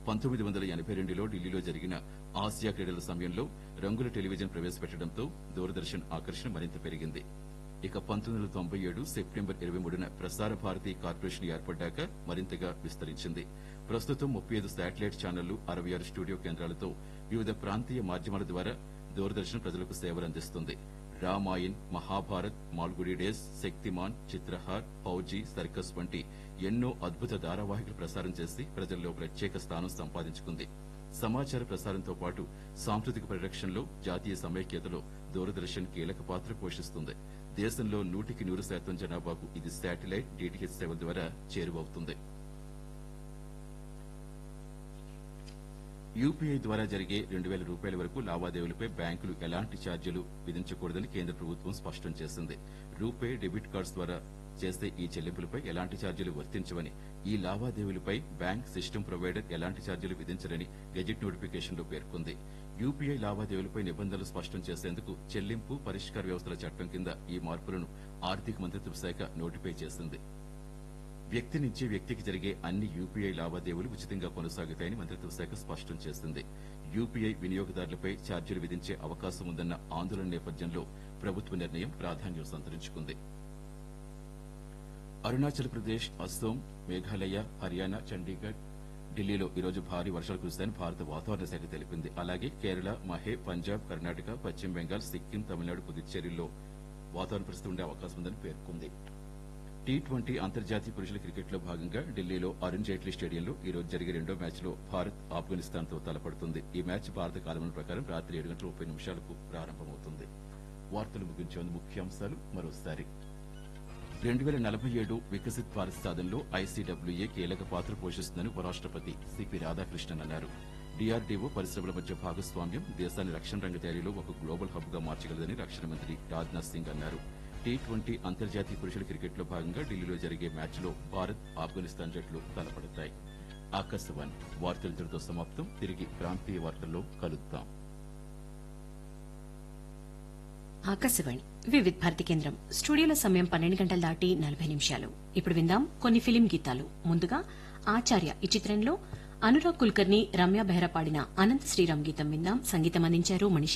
పంతొమ్మిది వందల ఎనభై రెండులో ఢిల్లీలో జరిగిన ఆసియా క్రీడల సమయంలో రంగుల టెలివిజన్ ప్రవేశపెట్టడంతో దూరదర్శన్ ఆకర్షణ మరింత పెరిగింది ఇక పంతొమ్మిది వందల తొంభై ఏడు సెప్టెంబర్ ఇరవై మూడున ప్రసార భారతి కార్పొరేషన్ ఏర్పడ్డాక మరింతగా విస్తరించింది ప్రస్తుతం ముప్పై ఐదు శాటిలైట్ ఛానళ్లు అరవై ఆరు స్టూడియో కేంద్రాలతో వివిధ ప్రాంతీయ మాధ్యమాల ద్వారా దూరదర్శన్ ప్రజలకు సేవలు అందిస్తుంది రామాయణ్ మహాభారత్ మాల్గుడి డేస్ శక్తిమాన్ చిత్రహార్ ఫౌజీ సర్కస్ వంటి ఎన్నో అద్భుత ధారావాహికలు ప్రసారం చేసి ప్రజల్లో ప్రత్యేక స్థానం సంపాదించుకుంది సమాచార ప్రసారంతో పాటు సాంస్కృతిక పరిరక్షణలో జాతీయ సమైక్యతలో దూరదర్శన్ కీలక పాత్ర పోషిస్తుంది దేశంలో నూటికి నూరు శాతం జనాభాకు ఇది శాటిలైట్ డీటీహెచ్ సేవ ద్వారా చేరువవుతుంది యూపీఐ ద్వారా జరిగే రెండు వేల రూపాయల వరకు లావాదేవీలపై బ్యాంకులు ఎలాంటి ఛార్జీలు విధించకూడదని కేంద్ర ప్రభుత్వం స్పష్టం చేసింది రూపే డెబిట్ కార్డ్స్ ద్వారా చేసే ఈ చెల్లింపులపై ఎలాంటి ఛార్జీలు వర్తించవని ఈ లావాదేవీలపై బ్యాంక్ సిస్టమ్ ప్రొవైడర్ ఎలాంటి ఛార్జీలు విధించరని గెజిట్ నోటిఫికేషన్లో పేర్కొంది యూపీఐ లావాదేవీలపై నిబంధనలు స్పష్టం చేసేందుకు చెల్లింపు పరిష్కార వ్యవస్థల చట్టం కింద ఈ మార్పులను ఆర్థిక మంత్రిత్వ శాఖ నోటిఫై చేసింది వ్యక్తి నుంచి వ్యక్తికి జరిగే అన్ని యూపీఐ లావాదేవీలు ఉచితంగా కొనసాగుతాయని మంత్రిత్వ శాఖ స్పష్టం చేసింది యూపీఐ వినియోగదారులపై ఛార్జీలు విధించే అవకాశం ఉందన్న ఆందోళన నేపథ్యంలో ప్రభుత్వ నిర్ణయం ప్రాధాన్యం సంతరించుకుంది అరుణాచల్ ప్రదేశ్ అస్సోం మేఘాలయ హర్యానా చండీగఢ్ ఢిల్లీలో ఈరోజు భారీ వర్షాలు కురుస్తాయని భారత వాతావరణ శాఖ తెలిపింది అలాగే కేరళ మహే పంజాబ్ కర్ణాటక పశ్చిమ బెంగాల్ సిక్కిం తమిళనాడు పుదుచ్చేరిలో వాతావరణ పరిస్థితి ఉండే అవకాశం ఉందని పేర్కొంది టీ ట్వంటీ అంతర్జాతీయ పురుషుల క్రికెట్లో భాగంగా ఢిల్లీలో అరుణ్ జైట్లీ స్టేడియంలో ఈ రోజు జరిగే రెండో మ్యాచ్లో భారత్ ఆఫ్ఘనిస్తాన్ తో తలపడుతుంది ఈ మ్యాచ్ భారత కాలమాన ప్రకారం రాత్రి ఏడు గంటల ముప్పై నిమిషాలకు ప్రారంభమవుతుంది వార్తలు ముగించే ముందు ముఖ్యాంశాలు మరోసారి రెండు వేల నలభై ఏడు వికసిత్ భారత్ సాధనలో ఐసీడబ్ల్యూఏ కీలక పాత్ర పోషిస్తుందని ఉపరాష్టపతి సిపి రాధాకృష్ణన్ అన్నారు డీఆర్డీఓ పరిశ్రమల మధ్య భాగస్వామ్యం దేశాన్ని రక్షణ రంగ తయారీలో ఒక గ్లోబల్ హబ్ గా మార్చగలదని రక్షణ మంత్రి రాజ్నాథ్ సింగ్ అన్నారు టీ ట్వంటీ అంతర్జాతీయ పురుషుల క్రికెట్లో భాగంగా ఢిల్లీలో జరిగే మ్యాచ్లో భారత్ ఆఫ్ఘనిస్తాన్ జట్లు తలపడతాయి ఆకాశవాణి వార్తలు ఇంతటితో సమాప్తం తిరిగి ప్రాంతీయ వార్తల్లో కలుద్దాం ఆకాశవాణి వివిధ్ భారతి కేంద్రం స్టూడియోల సమయం పన్నెండు గంటల దాటి నలభై నిమిషాలు ఇప్పుడు విందాం కొన్ని ఫిలిం గీతాలు ముందుగా ఆచార్య ఈ చిత్రంలో అనురాగ్ కుల్కర్ని రమ్య బెహ్రా పాడిన అనంత శ్రీరామ్ గీతం విందాం సంగీతం అందించారు మణిశేఖర్